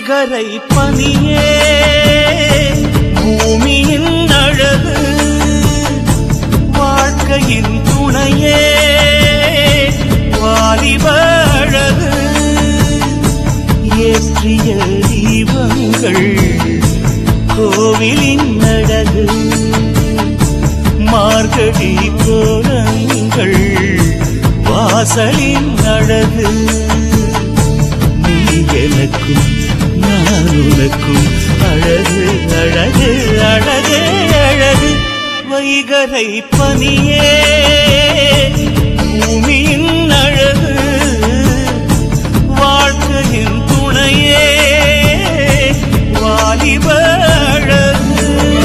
வைகரை பனியே பூமியின் அழகு வாழ்க்கையின் துணையே வாலிப அழகு ஏற்றிய தீபங்கள் கோவிலின் அழகு மார்கழி கோலங்கள் வாசலின் அழகு நீ எனக்கும் நான் உனக்கும் அழகு அழகு அழகு அழகு வைகரை பனியே பூமியின் அழகு வாழ்க்கையின் துணையே வாலிப அழகு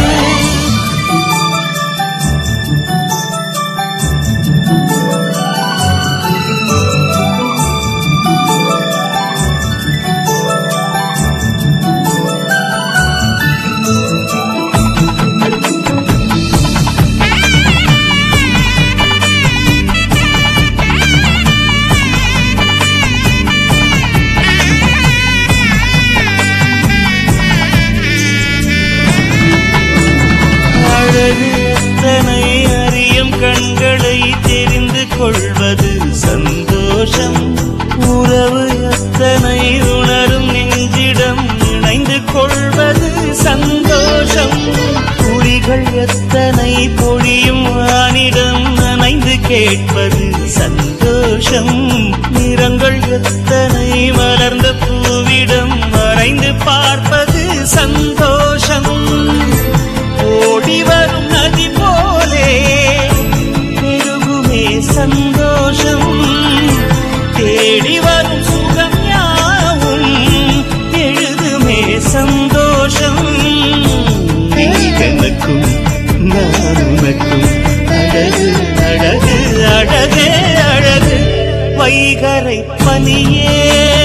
அழகு எத்தனை அறியும் கண்களை தெரிந்து கொள்வது சந்தோஷம் உறவு எத்தனை உணரும் நெஞ்சிடம் இணைந்து கொள்வது சந்தோஷம் துளிகள் எத்தனை பொழியும் வானிடம் நனைந்து கேட்பது சந்தோஷம் நிறங்கள் எத்தனை மலர்ந்த பூவிடம் மறைந்து பார்ப்பது சந்தோஷம் ஓடி வரும் நதி போலே பெருகுமே சந்தோஷம் தேடி வரும் சுகம் யாவும் எழுதுமே சந்தோஷம் நீ எனக்கும் நான் உனக்கும் அழகு அழகு அழகே அழகு வைகரை பனியே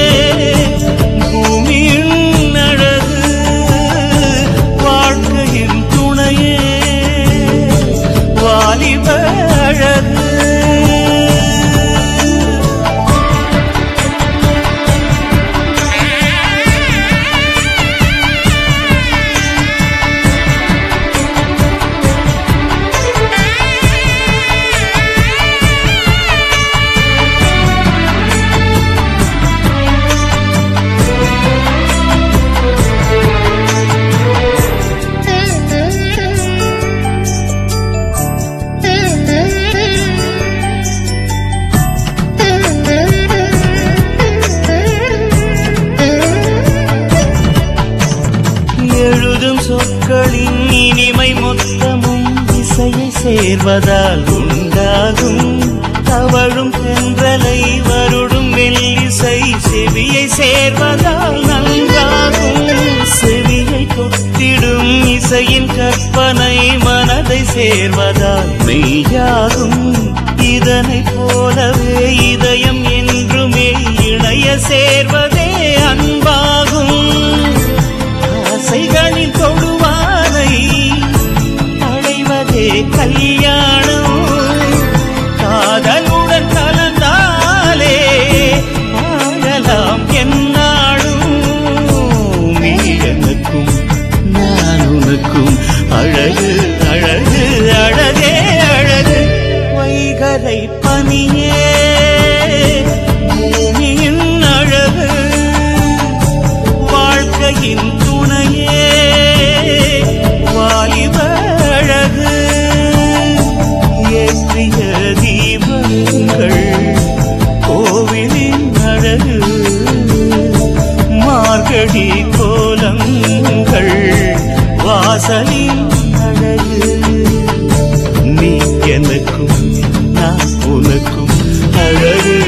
பூமியின் அழகு வாழ்க்கையின் துணையே வாலிப அழகு எழுதும் சொற்களின் இனிமை மொத்தமும் இசையை சேர்வதால் உண்டாகும் தவழும் தென்றலை வருடும் மெல்லிசை செவியை சேர்வதால் நன்றாகும் செவியை தொட்டிடும் இசையின் கற்பனை மனதை சேர்வதால் மெய்யாகும் இதனைப் போலவே இதயம் என்றுமே இணைய சேர்வதே அன்பாகும் ஆசைகளின் தொடுவானை அடைவதே கல்யாணம் காதலுடன் கலந்தாலே வாழலாம் என்னாலும் நீ எனக்கும் நான் உனக்கும் அழகு அழகு அழகே அழகு வைகரை பனியே பூமியின் அழகு வாழ்க்கையின் துணையே வாலிப அழகு ஏற்றிய தீபங்கள் கோவிலின் அழகு மார்கழி கோலங்கள் வாசலின் அழகு நீ எனக்கும் நான் உனக்கும் அழகு